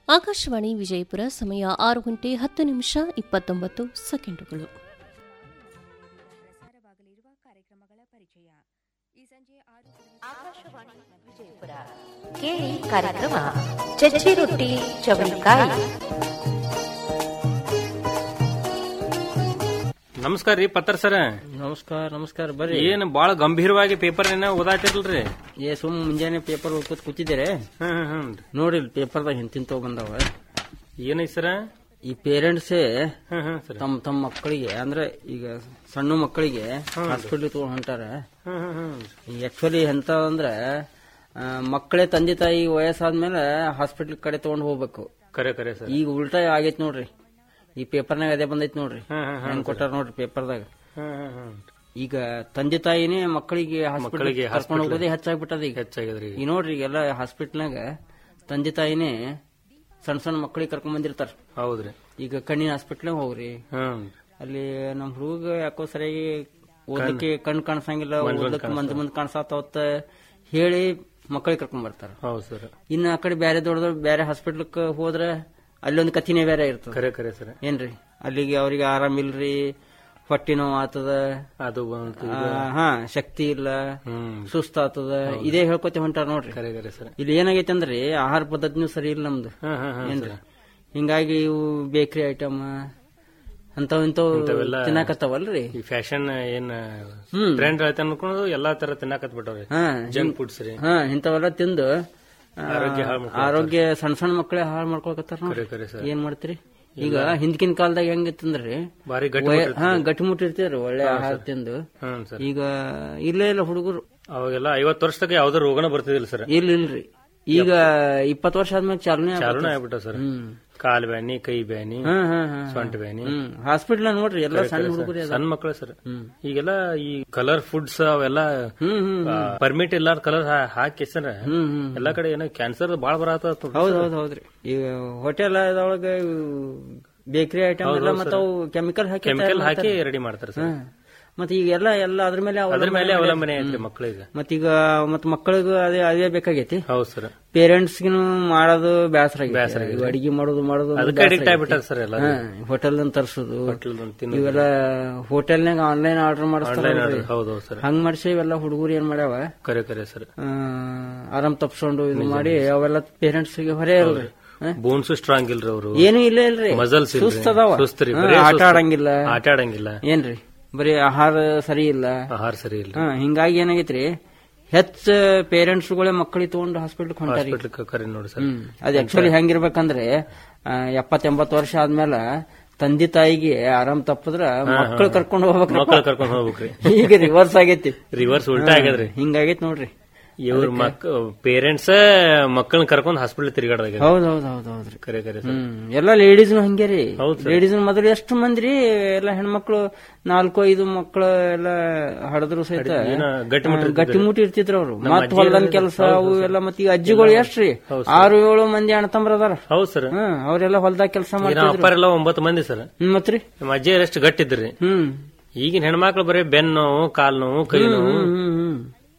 ಆಕಾಶವಾಣಿ ವಿಜಯಪುರ ಸಮಯ ಆರು ಗಂಟೆ ಹತ್ತು ನಿಮಿಷ ಇಪ್ಪತ್ತೊಂಬತ್ತು ಸೆಕೆಂಡುಗಳು ಪ್ರಸಾರವಾಗಲಿರುವ ಕಾರ್ಯಕ್ರಮಗಳ ಪರಿಚಯ ಈ ಸಂಜೆ ಆರು ಆಕಾಶವಾಣಿ ವಿಜಯಪುರ ಕೇಳಿ ಕಾರ್ಯಕ್ರಮ ಚಚ್ಚಿ ರೊಟ್ಟಿ ಚವಳಿಕಾಯಿ ನಮಸ್ಕಾರ ರೀ ಪತ್ರ ಸರ ನಮಸ್ಕಾರ ನಮಸ್ಕಾರ ಬರ್ರಿ ಏನ್ ಬಾಳ ಗಂಭೀರವಾಗಿ ಪೇಪರ್ ಏನ ಓದಾತಿರಲ್ರಿ ಏ ಸುಮ್ ಮುಂಜಾನೆ ಪೇಪರ್ ಓದ್ಕೊತ ಕೂತಿದ್ದೀರಿ ಹ್ಮ್ ಹ್ಮ್ ನೋಡ್ರಿ ಪೇಪರ್ದಾಗ ಹಿಂತಿಂತವ್ ಬಂದಾವ ಏನೈತ್ ಸರ ಈ ಪೇರೆಂಟ್ಸೇ ಹ್ಮ್ ಹ್ಮ್ ಸರ ತಮ್ಮ ತಮ್ಮ ಮಕ್ಕಳಿಗೆ ಅಂದ್ರೆ ಈಗ ಸಣ್ಣ ಮಕ್ಕಳಿಗೆ ಹಾಸ್ಪಿಟ್ಲ್ ತಗೊಂಡ್ ಹೊಂಟಾರ ಹ್ಮ್ ಹ್ಮ್ ಹ್ಮ್ ಆಕ್ಚುಲಿ ಎಂತ ಅಂದ್ರೆ ಆ, ಮಕ್ಕಳೇ ತಂದೆ ತಾಯಿ ವಯಸ್ಸಾದ್ಮೇಲೆ ಹಾಸ್ಪಿಟ್ಲ್ ಕಡೆ ತಗೊಂಡ್ ಹೋಗ್ಬೇಕು ಕರೆ ಕರೆ ಸರ್ ಈಗ ಉಲ್ಟಾ ಆಗೈತ್ ನೋಡ್ರಿ ಈ ಪೇಪರ್ನಾಗ ಅದೇ ಬಂದೈತ್ ನೋಡ್ರಿ ಹ್ಮ್ ಹ್ಮ್ ಹೆಂಗ್ ಕೊಟ್ಟಾರ ನೋಡ್ರಿ ಪೇಪರ್ದಾಗ ಹ್ಮ್ ಹ್ಮ್ ಹ್ಮ್ ಈಗ ತಂದೆ ತಾಯಿನೇ ಮಕ್ಕಳಿಗೆ ಮಕ್ಕಳಿಗೆ ಹಾಸ್ಪಿಟಲ್ ಕರ್ಕೊಂಡು ಹೋಗೋದೇ ಹೆಚ್ಚಾಗ್ಬಿಟ್ಟದ ಈಗ ಹೆಚ್ಚಾಗಿದ್ರಿ ಈಗ ನೋಡ್ರಿ ಈಗೆಲ್ಲ ಹಾಸ್ಪಿಟ್ಲ್ನಾಗ ತಂದೆ ತಾಯಿನೇ ಸಣ್ಣ ಸಣ್ಣ ಮಕ್ಕಳಿಗೆ ಕರ್ಕೊಂಡ್ ಬಂದಿರ್ತಾರ ಹೌದ್ರಿ ಈಗ ಕಣ್ಣಿನ ಹಾಸ್ಪಿಟ್ಲಾಗ ಹೋಗ್ರಿ ಹ್ಮ್ ಅಲ್ಲಿ ನಮ್ ಹುಡುಗ ಯಾಕೋ ಸರಿಯಾಗಿ ಓದಕ್ಕೆ ಕಣ್ ಕಾಣಿಸಂಗಿಲ್ಲ ಓದಕ್ಕೆ ಮಂದಿ ಮುಂದ್ ಕಾಣಿಸತ್ತ ಹೇಳಿ ಮಕ್ಕಳಿಗೆ ಕರ್ಕೊಂಡ್ ಬರ್ತಾರ ಹೌದ್ ಸರ್ ಇನ್ನ ಆ ಕಡೆ ಬ್ಯಾರೆ ದೊಡ್ಡ ಬೇರೆ ಹಾಸ್ಪಿಟ್ಲ್ಕ್ ಹೋದ್ರ ಅಲ್ಲೊಂದು ಕಥಿನೇ ಬೇರೆ ಇರ್ತದ ಕರೆ ಕರೆ ಸರ್ ಏನ್ರಿ ಅಲ್ಲಿಗೆ ಅವ್ರಿಗೆ ಆರಾಮಿಲ್ರಿ ಹೊಟ್ಟಿ ನೋವು ಆತದ ಅದು ಬಂತು ಆ, ಹಾ ಶಕ್ತಿ ಇಲ್ಲ ಹ್ಮ್ ಸುಸ್ತಾತದ ಇದೇ ಹೇಳ್ಕೊತ ಹೊಂಟಾರ ನೋಡ್ರಿ ಕರೆ ಕರೆ ಸರ್ ಇಲ್ಲಿ ಏನಾಗೈತೆ ಅಂದ್ರೆ ಆಹಾರ ಪದ್ಧತಿನೂ ಸರಿ ಇಲ್ಲ ನಮ್ದು ಹ್ಮ್ ಹ್ಮ್ ಹ್ಮ್ ಏನ್ರಿ ಹಿಂಗಾಗಿ ಇವು ಬೇಕರಿ ಐಟಮ್ ಅಂತವ್ ಇಂಥವ್ ತಿನ್ನಾಕತ್ತಾವಲ್ರಿ ಈ ಫ್ಯಾಷನ್ ಏನ್ ಹ್ಮ್. ಟ್ರೆಂಡ್ ಐತೆ ಅನ್ಕೊಂಡು ಎಲ್ಲಾ ತರ ತಿನ್ನಾಕತ್ ಬಿಟ್ಟವ್ರಿ ಹಾ ಜಂಕ್ ಫುಡ್ಸ್ ರೀ ಹಾ ಇಂಥವೆಲ್ಲ ತಿಂದು ಆ, ಆರೋಗ್ಯ ಹಾಳ್ ಮಾಡ್ಕೊಳತ್ತಾರ. ಆರೋಗ್ಯ ಸಣ್ಣ ಸಣ್ಣ ಮಕ್ಕಳೇ ಹಾಳು ಮಾಡ್ಕೊಳಕತ್ತಾರ ಕರೆ ನೋಡ್ರಿ ಕರೆ ಸರ್ ಏನ್ ಮಾಡ್ತೀರಿ ಈಗ ಹಿಂದ್ಕಿನ ಕಾಲದಾಗ ಹೆಂಗಿತ್ತಂದ್ರಿ ಬಾರಿ ಗಟ್ಟಿ ವಯ- ಹಾ ಗಟ್ಟಿಮುಟ್ಟಿ ಇರ್ತಿದ್ರು ಒಳ್ಳೆ ಆಹಾರ ತಿಂದು ಹ್ಮ್ ಸರ್ ಈಗ ಇಲ್ಲೇ ಇಲ್ಲ ಹುಡುಗರು ಅವಾಗೆಲ್ಲ ಐವತ್ ವರ್ಷದಾಗ ಯಾವ್ದೋ ರೋಗನ ಬರ್ತಿದಿಲ್ಲ ಸರ್ ಇಲ್ಲ ಇಲ್ರಿ ಈಗ ಇಪ್ಪತ್ತು ವರ್ಷ ಆದ್ಮೇಲೆ ಚಾಲನೆ ಚಾಲೂನ ಆಗ್ಬಿಟ್ಟ ಸರ್ ಹ್ಮ್ ಕಾಲ್ ಬ್ಯಾನಿ ಕೈ ಬ್ಯಾನಿ ಹ್ಮ್ ಹ್ಮ್ ಹ್ಮ್ ಸೊಂಟ ಬ್ಯಾನಿ ಹ್ಮ್ ಹಾಸ್ಪಿಟ್ಲ್ ನೋಡ್ರಿ ಎಲ್ಲ ಸಣ್ಣ ಹುಡುಗರು ಸಣ್ಣ ಮಕ್ಕಳು ಸರ್ ಈಗೆಲ್ಲ ಈ ಕಲರ್ ಫುಡ್ಸ್ ಅವೆಲ್ಲ ಹ್ಮ್ ಹ್ಮ್ ಪರ್ಮಿಟ್ ಇಲ್ಲಾರ ಕಲರ್ ಹಾಕಿ ಸರ್ ಹ್ಮ್ ಹ್ಮ್ ಎಲ್ಲಾ ಕಡೆ ಏನೋ ಕ್ಯಾನ್ಸರ್ ಬಾಳ ಬರತ್ತ ಹೌದ್ ಹೌದ್ ಹೌದ್ರಿ ಈಗ ಹೋಟೆಲ್ ಅದ್ರೊಳಗ ಬೇಕರಿ ಐಟಮ್ ಎಲ್ಲ ಮತ್ತ ಅವು ಕೆಮಿಕಲ್ ಹಾಕಿ ಕೆಮಿಕಲ್ ಹಾಕಿ ರೆಡಿ ಮಾಡ್ತಾರೆ ಸರ್ ಮತ್ತ ಈಗ ಎಲ್ಲ ಎಲ್ಲ ಅದ್ರ ಮೇಲೆ ಅದ್ರ ಅವಲಂಬನೆ ಮೇಲೆ ಅವಲಂಬನೆ ಐತ್ರಿ ಮಕ್ಕಳಿಗೆ ಮತ್ತೀಗ ಮತ್ ಮಕ್ಕಳಿಗೂ ಅದೇ ಅದೇ ಬೇಕಾಗೈತಿ ಹೌದ್ ಸರ್ ಪೇರೆಂಟ್ಸ್ಗಿನು ಮಾಡೋದು ಬೇಸರ ಆಗೈತಿ ಅಡಿಗೆ ಮಾಡೋದು ಮಾಡೋದು ಅದಕ್ಕೆ ಅಡಿಕ್ಟ್ ಆಗ್ಬಿಟ್ಟಾರ ಸರ್ ಎಲ್ಲ ಹೋಟೆಲ್ ತರ್ಸೋದು ತಿನ್ನು ಇವೆಲ್ಲ ಹೋಟೆಲ್ನಾಗ ಆನ್ಲೈನ್ ಆರ್ಡರ್ ಮಾಡಿಸ್ತಾರ ಹೌದು ಸರ್ ಹಂಗ್ ಮಾಡಿಸಿ ಇವೆಲ್ಲ ಹುಡುಗರು ಏನ್ ಮಾಡ್ಯಾವ ಕರೆ ಕರೆ ಸರ್ ಆ, ಆರಾಮ್ ತಪ್ಸ್ಕೊಂಡು ಇದು ಮಾಡಿ ಅವೆಲ್ಲ ಪೇರೆಂಟ್ಸ್ ಗೆ ಹೊರೆ ಇಲ್ರಿ ಹ? ಬೋನ್ಸ್ ಸ್ಟ್ರಾಂಗ್ ಇಲ್ರಿ ಅವರು ಏನೂ ಇಲ್ಲ ಇಲ್ರಿ ಮಸಲ್ಸ್ ಸುಸ್ತ್ ಅದಾವ ಸುಸ್ತ್ರಿ ಹಾ, ಬರೀ ಆಟ ಸುಸ್ತ್. ಆಡಂಗಿಲ್ಲ ಆಟ ಆಡಂಗಿಲ್ಲ ಏನ್ರಿ ಬರೀ ಆಹಾರ ಸರಿ ಇಲ್ಲ ಆಹಾರ ಸರಿ ಇಲ್ಲ ಹಾ ಹಿಂಗಾಗಿ ಏನಾಗೈತ್ರಿ ಹೆಚ್ಚ ಪೇರೆಂಟ್ಸ್ ಗಳೇ ಮಕ್ಕಳಿಗೆ ತಗೊಂಡು ಹಾಸ್ಪಿಟ್ಲ್ ಹೊಂಟಾರಿ ಹಾಸ್ಪಿಟ್ಲ್ ಕರೆ ನೋಡಿ ಸರ್ ಹ್ಮ್ ಅದ್ ಆಕ್ಚುಲಿ ಹೆಂಗಿರ್ಬೇಕಂದ್ರೆ ಎಪ್ಪತ್ ಎಂಬತ್ ವರ್ಷ ಆದ್ಮೇಲೆ ತಂದೆ ತಾಯಿಗೆ ಆರಾಮ್ ತಪ್ಪದ್ರ ಮಕ್ಕಳು ಕರ್ಕೊಂಡು ಹೋಗ್ಬೇಕ್ರಪ್ಪ ಮಕ್ಕಳು ಕರ್ಕೊಂಡ್ ಹೋಗ್ಬೇಕ್ರಿ ಈಗ ರಿವರ್ಸ್ ಆಗೈತಿ ರಿವರ್ಸ್ ಉಲ್ಟಾ ಆಗ್ಯದ್ರಿ ಹಿಂಗಾಗೈತಿ ನೋಡ್ರಿ ಇವ್ರ ಮಕ್ ಪೇರೆಂಟ್ಸ್ ಮಕ್ಕಳನ್ನ ಕರ್ಕೊಂಡ್ ಹಾಸ್ಪಿಟಲ್ ತಿರುಗಾಡದಾಗ ಹೌದ್ ಹೌದ್ ಹೌದ್ ಹೌದ್ರಿ ಕರೆ ಕರೆ ಸರ್ ಹ್ಮ್ ಎಲ್ಲಾ ಲೇಡೀಸ್ನು ಹಂಗೆ ರೀ ಹೌದ್ ಲೇಡೀಸ್ ಮೊದಲು ಎಷ್ಟು ಮಂದಿ ಎಲ್ಲ ಹೆಣ್ಮಕ್ಳು ನಾಲ್ಕು ಐದು ಮಕ್ಕಳು ಎಲ್ಲ ಹಡದ್ರು ಸಹಿತ ಏನ ಗಟ್ಟಿಮುಟ್ಟಿ ಹಾ, ಗಟ್ಟಿಮುಟ್ಟಿ ಇರ್ತಿದ್ರು ಅವ್ರು ಮತ್ ಹೊಲ್ದನ್ ಕೆಲಸ ಅವು ಎಲ್ಲ ಮತ್ ಈಗ ಅಜ್ಜಿಗಳು ಎಷ್ಟ್ರಿ ಆರು ಏಳು ಮಂದಿ ಅಣ್ಣ ತಮ್ಮರ ಅದಾರ ಹೌದ್ ಸರ್ ಹ್ಮ್ ಅವ್ರೆಲ್ಲ ಹೊಲ್ದಾಗ ಕೆಲಸ ನಮ್ಮ ಮಾಡ್ತಿದ್ರು ಅಪ್ಪರೆಲ್ಲ ಒಂಬತ್ತು ಮಂದಿ ಸರ್ ಹ್ಮ್ ಮತ್ರಿ ನಮ್ಮ ಅಜ್ಜಿ ಎಷ್ಟು ಗಟ್ಟಿದ್ರಿ ಹ್ಮ್ ಈಗಿನ ಹೆಣ್ಮಕ್ಳು ಬರೀ ಬೆನ್ನು ನೋವು ಕಾಲ್ ನೋವು ಕೈ ನೋವು ಹ್ಮ್, ಹ್ಮ್, ಹ್ಮ್.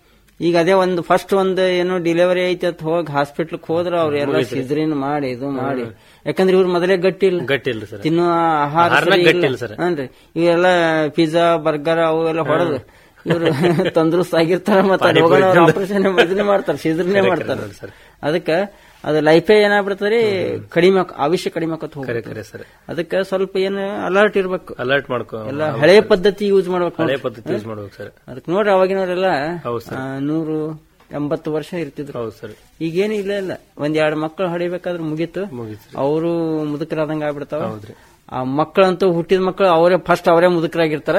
ಈಗ ಅದೇ ಒಂದು ಫಸ್ಟ್ ಒಂದು ಏನೋ ಡಿಲಿವರಿ ಐತಿ ಅಂತ ಹೋಗಿ ಹಾಸ್ಪಿಟ್ಲ್ಕ್ ಹೋದ್ರ ಅವ್ರೆಲ್ಲ ಸಿದ್ರಿನ್ ಮಾಡಿ ಇದು ಮಾಡಿ ಯಾಕಂದ್ರೆ ಇವ್ರು ಮೊದಲೇ ಗಟ್ಟಿ ಇಲ್ಲ ಗಟ್ಟಿ ಇಲ್ಲ ಸರ್ ತಿನ್ನುವ ಆಹಾರ ಆಹಾರನ ಸರಿ ಗಟ್ಟಿ ಇಲ್ಲ. ಇಲ್ಲ ಸರ್. ಹನ್ರಿ ಇವೆಲ್ಲ ಪಿಜ್ಜಾ ಬರ್ಗರ್ ಅವು ಎಲ್ಲ ಹೊಡೆದು ಇವ್ರು ತಂದ್ರಸ್ತ್ ಆಗಿರ್ತಾರ ಮತ್ತೆ ಆಪರೇಷನ್ ಇದನ್ನೇ ಮಾಡ್ತಾರ ಸಿದ್ರನೇ ಮಾಡ್ತಾರ ಸರ್. ಅದಕ್ಕ ಅದು ಲೈಫೇ ಏನಾಗ್ಬಿಡ್ತದ್ರಿ ಕಡಿಮೆ ಆಕ್- ಆವಿಷ್ಯ ಕಡಿಮೆ ಆಕತ್ ಕರೆ ಹೋಗ್ತದೆ ಕರೆ ಸರ್ ಅದಕ್ಕೆ ಸ್ವಲ್ಪ ಏನು ಅಲರ್ಟ್ ಇರ್ಬೇಕು ಅಲರ್ಟ್ ಮಾಡ್ಕೊ ಎಲ್ಲ ಹಳೆ ಪದ್ಧತಿ ಯೂಸ್ ಮಾಡ್ಬೇಕು ಹಳೆ ನೋಡ್ರಿ. ಪದ್ಧತಿ ಯೂಸ್ ಮಾಡ್ಬೇಕು ಸರ್ ಅದಕ್ಕೆ ನೋಡ್ರಿ ಅವಾಗಿನವರೆಲ್ಲ ಹೌದ್ ಸರ್. ಆ, ನೂರು ಎಂಬತ್ತು ವರ್ಷ ಇರ್ತಿದ್ರು ಹೌದು ಸರ್ ಈಗೇನು ಇಲ್ಲ ಇಲ್ಲ ಒಂದ್ ಎರಡು ಮಕ್ಕಳು ಹೊಡಿಬೇಕಾದ್ರೆ ಮುಗೀತು ಮುಗೀತು ಅವರು ಮುದುಕರಾದಂಗ ಆಗ್ಬಿಡ್ತಾವ ಹೌದ್ರಿ ಆ ಮಕ್ಕಳಂತೂ ಹುಟ್ಟಿದ ಮಕ್ಕಳು ಅವರೇ ಫಸ್ಟ್ ಅವರೇ ಮುದುಕರಾಗಿರ್ತಾರ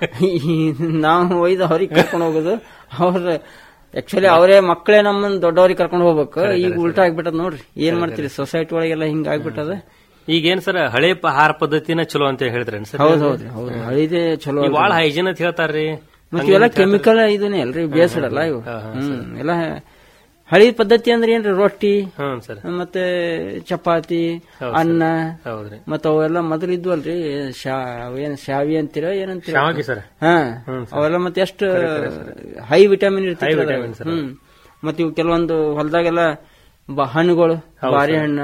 ನಾವು ಒಯ್ದು ಅವ್ರಿಗೆ ಕರ್ಕೊಂಡು ಹೋಗೋದು ಅವ್ರ ಆಕ್ಚುಲಿ ಅವರೇ ಮಕ್ಕಳೇ ನಮ್ಮನ್ನ ದೊಡ್ಡವ್ರಿಗೆ ಕರ್ಕೊಂಡು ಹೋಗ್ಬೇಕು ಈಗ ಉಲ್ಟಾ ಆಗ್ಬಿಟ್ಟದ ನೋಡ್ರಿ ಏನ್ ಮಾಡ್ತೀರಿ ಸೊಸೈಟಿ ಒಳಗೆಲ್ಲ ಹಿಂಗ ಆಗ್ಬಿಟ್ಟದ ಈಗೇನ್ ಸರ್ ಹಳೆ ಪ- ಆಹಾರ ಪದ್ಧತಿನ ಚಲೋ ಅಂತ ಹೇಳಿದ್ರೇನ್ ಸರ್ ಹೌದ್ ಹೌದ್ರಿ ಹೌದು ಹಳಿದೇ ಚಲೋ ಈ ಬಾಳ ಹೈಜೀನ್ ಅಂತ ಹೇಳ್ತಾರ್ರಿ ಮತ್ತೆ ಇವೆಲ್ಲ ಕೆಮಿಕಲ್ ಇದನ್ನೇ ಅಲ್ರಿ ಬೇಸಡಲ್ಲ ಇವು ಹ್ಮ್ ಎಲ್ಲ ಹಳಿ ಪದ್ಧತಿ ಅಂದ್ರೆ ಏನ್ರಿ ರೊಟ್ಟಿ ಹ್ಮ್ ಸರ್ ಮತ್ತೆ ಚಪಾತಿ ಅನ್ನ ಹೌದ್ರಿ ಮತ್ತ ಅವೆಲ್ಲ ಮೊದಲು ಇದ್ವಲ್ರಿ ಶಾ ಏನ್ ಶಾವಿ ಅಂತೀರ ಏನಂತೀರ ಶಾವಿಗೆ ಸರ್ ಹಾ ಅವೆಲ್ಲ ಮತ್ತೆ ಎಷ್ಟು ಹೈ ವಿಟಮಿನ್ ಇರ್ತಿತ್ತು ಅದ್ರಾಗ. ಹ್ಮ್ ಮತ್ತೆ ಇವು ಕೆಲವೊಂದು ಹೊಲದಾಗೆಲ್ಲ ಬ- ಹಣ್ಣುಗಳು ಬಾರಿ ಹಣ್ಣು